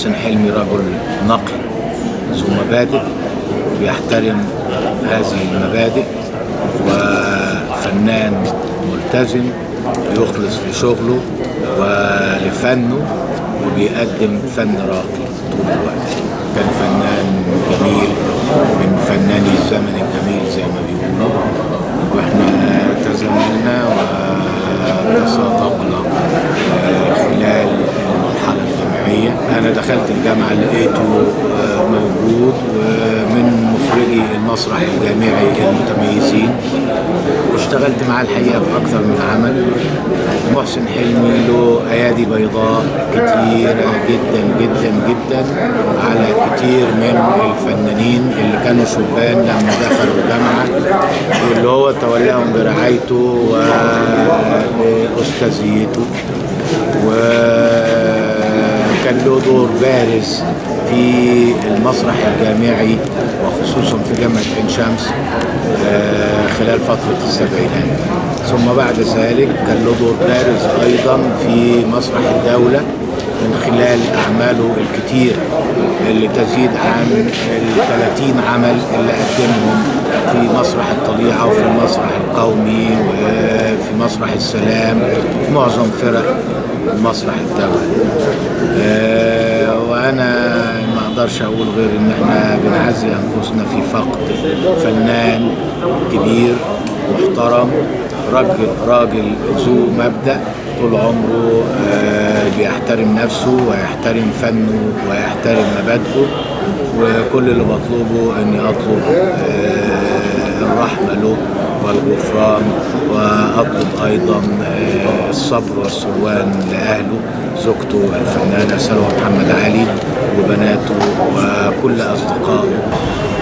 محسن حلمي رجل نقي ذو مبادئ بيحترم هذه المبادئ وفنان ملتزم بيخلص لشغله ولفنه وبيقدم فن راقي طول الوقت كان فنان جميل من فناني الزمن الجميل زي ما بيقولوا واحنا تزاملنا وتصادقنا آه، خلال المرحلة الجامعية أنا دخلت الجامعة لقيته آه، موجود ومن مخرجي المسرح الجامعي المتميزين واشتغلت معاه الحقيقة في أكثر من عمل محسن حلمي له أيادي بيضاء كتيرة جدا جدا جدا على كتير من الفنانين اللي كانوا شبان لما دخلوا الجامعة واللي هو تولاهم برعايته وأستاذيته وكان له دور بارز في المسرح الجامعي وخصوصا في جامعة عين شمس آه، خلال فترة السبعينات ثم بعد ذلك كان له دور بارز أيضا في مسرح الدولة من خلال أعماله الكتير اللي تزيد عن ال 30 عمل اللي قدمهم في مسرح الطليعة وفي المسرح القومي وفي مسرح السلام في معظم فرق مسرح الدولة آه، وأنا ما أقدرش أقول غير إن إحنا بنعزي أنفسنا في فقد فنان كبير محترم راجل راجل ذو مبدأ طول عمره آه، بيحترم نفسه ويحترم فنه ويحترم مبادئه وكل اللي بطلبه اني اطلب آه، الرحمه له والغفران واطلب ايضا آه، الصبر والسلوان لاهله زوجته الفنانه سلوى محمد علي وبناته وكل اصدقائه